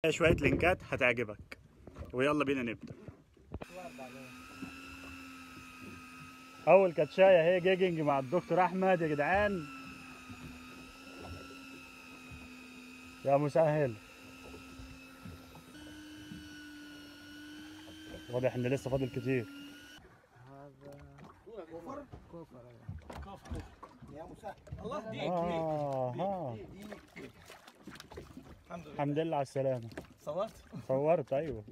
شوية لينكات هتعجبك ويلا بينا نبدأ أول كاتشاية هي جيجنج مع الدكتور أحمد يا جدعان يا مسهل واضح إن لسه فاضل كتير يا مسهل الله ديك آه ها الحمد لله الحمد لله على السلامة صورت صورت أيوه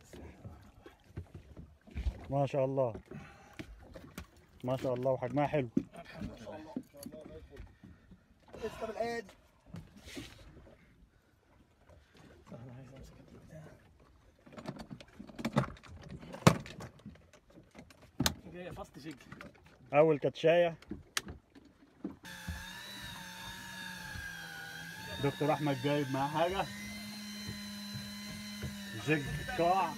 ما شاء الله ما شاء الله وحجمها حلو لسه بالعيد انا عايز امسك البتاع جايه فاست جيج أول كاتشاية دكتور أحمد جايب معاه حاجة جيج قاع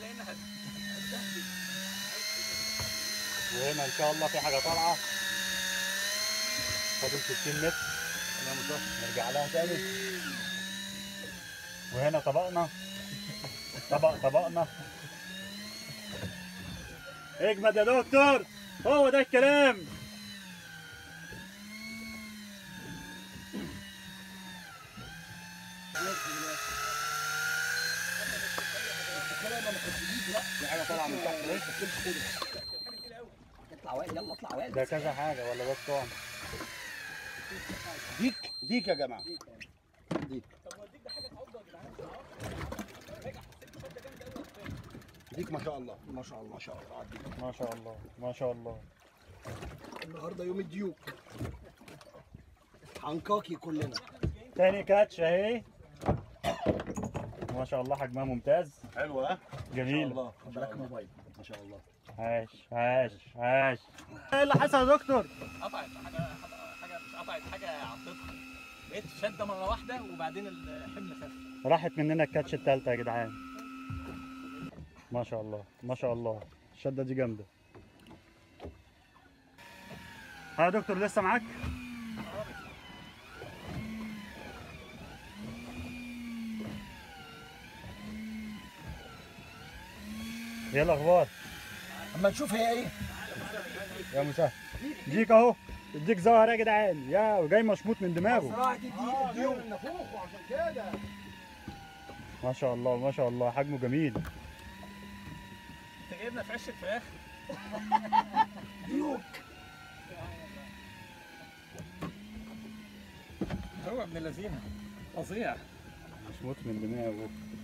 وهنا إن شاء الله في حاجة طالعة فاضل 60 متر نرجع لها تاني وهنا طبقنا طبق طبقنا اجمد يا دكتور هو ده الكلام في حاجه طالعه من تحت اهي اطلع وائل يلا اطلع وائل ده كذا حاجه ولا بس طعم ديك ديك يا جماعه ديك ما شاء الله ما شاء الله ما شاء الله عديك. ما شاء الله ما شاء الله النهارده يوم الديوك هنكاكي كلنا تاني كاتش اهي ما شاء الله حجمها ممتاز حلوه ها جميل الله خد بالك موبايل ما شاء الله عاش عاش عاش ايه اللي حصل يا دكتور قطعت حاجه حاجه مش قطعت حاجه عضتها بقيت شده مره واحده وبعدين الحمل خف راحت مننا الكاتش التالتة يا جدعان ما شاء الله ما شاء الله الشدة دي جامدة ها يا دكتور لسه معاك ايه الاخبار اما نشوف هي ايه يا مسهل ديك اهو الديك ظهر يا جدعان يا وجاي مشموط من دماغه صراحه الديك الديوك النافوخ وعشان كده ما شاء الله ما شاء الله حجمه جميل انت جايبنا في عش الفراخ ديوك هو ابن اللذينه فظيع مشموط من دماغه